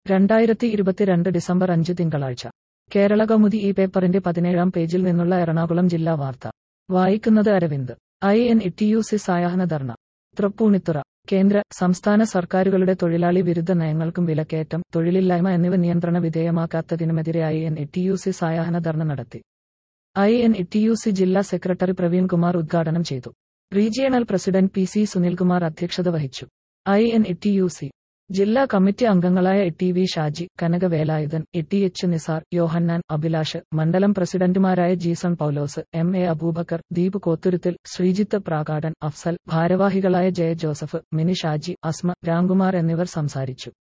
രണ്ടായിരത്തി ഇരുപത്തിരണ്ട് ഡിസംബർ അഞ്ച് തിങ്കളാഴ്ച കേരള കൗമുദി ഈ പേപ്പറിന്റെ പതിനേഴാം പേജിൽ നിന്നുള്ള എറണാകുളം ജില്ലാ വാർത്ത വായിക്കുന്നത് Aravind I N E T U C സായാഹ്ന ധർണ തൃപ്പൂണിത്തുറ കേന്ദ്ര സംസ്ഥാന സർക്കാരുകളുടെ തൊഴിലാളി വിരുദ്ധ നയങ്ങൾക്കും വിലക്കയറ്റം തൊഴിലില്ലായ്മ എന്നിവ നിയന്ത്രണ വിധേയമാക്കാത്തതിനുമെതിരെ I N E T U C സായാഹ്ന ധർണ നടത്തി I N E T U C ജില്ലാ സെക്രട്ടറി പ്രവീൺ കുമാർ ഉദ്ഘാടനം ചെയ്തു regional president P C Sunilkumar അധ്യക്ഷത വഹിച്ചു I N E T U C ജില്ലാ കമ്മിറ്റി അംഗങ്ങളായ E T V Shaji Kanaka Velayudhan E T H Nisar Yohannan Abhilash മണ്ഡലം പ്രസിഡന്റുമാരായ ജീസൺ പൌലോസ് എം എ അബൂബക്കർ ദീപ് കോത്തുരുത്തിൽ ശ്രീജിത്ത് പ്രാകാടൻ അഫ്സൽ ഭാരവാഹികളായ ജയ ജോസഫ് മിനി ഷാജി അസ്മ രാംകുമാർ എന്നിവർ സംസാരിച്ചു